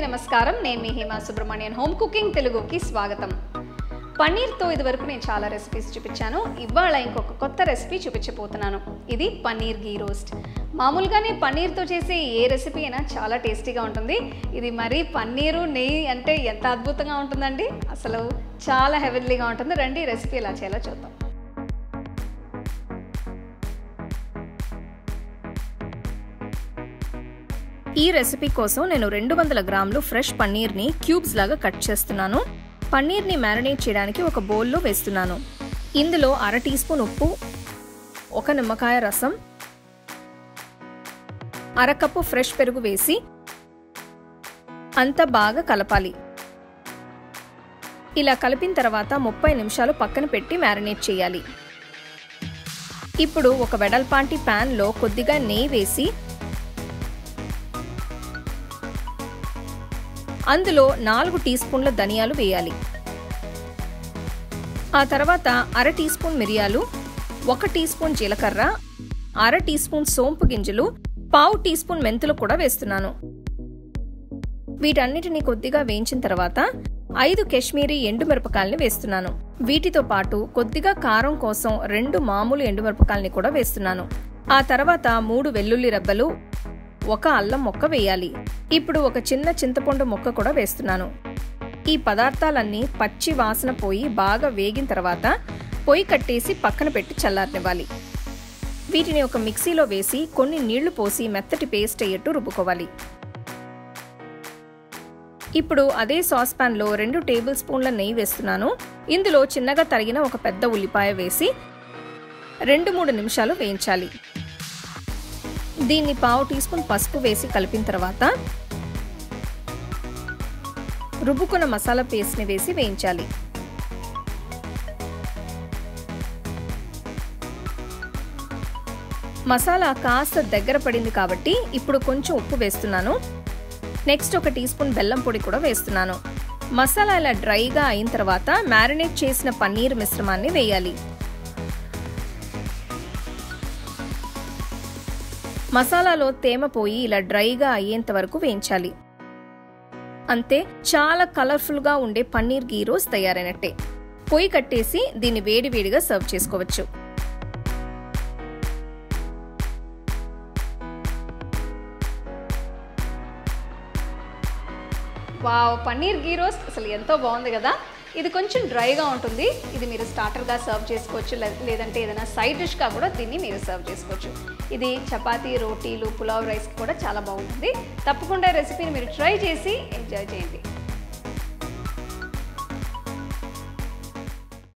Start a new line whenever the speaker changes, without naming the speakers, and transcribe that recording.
నమస్కారం నేను మీ హేమా సుబ్రహ్మణ్యన్ హోమ్ కుకింగ్ తెలుగుకి స్వాగతం పన్నీర్తో ఇదివరకు నేను చాలా రెసిపీస్ చూపించాను ఇవాళ ఇంకొక కొత్త రెసిపీ చూపించబోతున్నాను ఇది పన్నీర్ గీ రోస్ట్ మామూలుగానే పన్నీర్తో చేసే ఏ రెసిపీ అయినా చాలా టేస్టీగా ఉంటుంది ఇది మరీ పన్నీరు నెయ్యి అంటే ఎంత అద్భుతంగా ఉంటుందండి అసలు చాలా హెవెన్లీగా ఉంటుంది రండి రెసిపీ ఎలా చేయాలో చూద్దాం ఈ రెసిపీ కోసం నేను రెండు వందల గ్రాములు ఫ్రెష్ పన్నీర్ని క్యూబ్స్ లాగా కట్ చేస్తున్నాను పన్నీర్ని మ్యారినేట్ చేయడానికి ఒక బౌల్లో వేస్తున్నాను ఇందులో అర టీ స్పూన్ ఉప్పు ఒక నిమ్మకాయ రసం అరకప్పు ఫ్రెష్ పెరుగు వేసి అంతా బాగా కలపాలి ఇలా కలిపిన తర్వాత ముప్పై నిమిషాలు పక్కన పెట్టి మ్యారినేట్ చేయాలి ఇప్పుడు ఒక వెడల్పాంటి ప్యాన్లో కొద్దిగా నెయ్యి వేసి అందులో నాలుగు టీ స్పూన్ల ధనియాలు వేయాలి ఆ తర్వాత అర టీ స్పూన్ మిరియాలు ఒక టీ స్పూన్ జీలకర్ర అర టీ స్పూన్ సోంపు గింజలు పావు టీ స్పూన్ మెంతులు కూడా వేస్తున్నాను వీటన్నిటిని కొద్దిగా వేయించిన తర్వాత ఐదు కాశ్మీరీ ఎండుమిరపకాయలని వేస్తున్నాను వీటితో పాటు కొద్దిగా కారం కోసం రెండు మామూలు ఎండుమిరపకాయలని కూడా వేస్తున్నాను ఆ తర్వాత మూడు వెల్లుల్లి రెబ్బలు ఒక అల్లం మొక్క వేయాలి ఇప్పుడు ఒక చిన్న చింతపండు మొక్క కూడా వేస్తున్నాను ఈ పదార్థాలన్నీ పచ్చి వాసన పోయి బాగా వేగిన తర్వాత పొయ్యి కట్టేసి పక్కన పెట్టి చల్లారనివ్వాలి వీటిని ఒక మిక్సీలో వేసి కొన్ని నీళ్లు పోసి మెత్తటి పేస్ట్ అయ్యేట్టు రుబ్బుకోవాలి ఇప్పుడు అదే సాస్ ప్యాన్లో రెండు టేబుల్ స్పూన్ల నెయ్యి వేస్తున్నాను ఇందులో చిన్నగా తరిగిన ఒక పెద్ద ఉల్లిపాయ వేసి రెండు మూడు నిమిషాలు వేయించాలి దీన్ని పావు టీ స్పూన్ పసుపు వేసి కలిపిన తర్వాత రుబ్బుకున్న మసాలా పేస్ట్ని వేసి వేయించాలి మసాలా కాస్త దగ్గర పడింది కాబట్టి ఇప్పుడు కొంచెం ఉప్పు వేస్తున్నాను నెక్స్ట్ ఒక టీ స్పూన్ బెల్లం పొడి కూడా వేస్తున్నాను మసాలా ఇలా డ్రైగా అయిన తర్వాత మ్యారినేట్ చేసిన పన్నీర్ మిశ్రమాన్ని వేయాలి మసాలాలో తేమ పోయి ఇలా డ్రైగా అయ్యేంత వరకు వేయించాలి అంతే చాలా కలర్ఫుల్గా ఉండే పన్నీర్ గీ రోస్ తయారైనట్టే పొయ్యి కట్టేసి దీన్ని వేడివేడిగా సర్వ్ చేసుకోవచ్చు వావ్ పన్నీర్ గీ రోస్ట్ అసలు ఎంతో బాగుంది కదా ఇది కొంచెం డ్రైగా ఉంటుంది ఇది మీరు స్టార్టర్గా సర్వ్ చేసుకోవచ్చు లేదంటే ఏదైనా సైడ్ డిష్గా కూడా దీన్ని మీరు సర్వ్ చేసుకోవచ్చు ఇది చపాతీ రోటీలు పులావ్ రైస్కి కూడా చాలా బాగుంటుంది తప్పకుండా రెసిపీని మీరు ట్రై చేసి ఎంజాయ్ చేయండి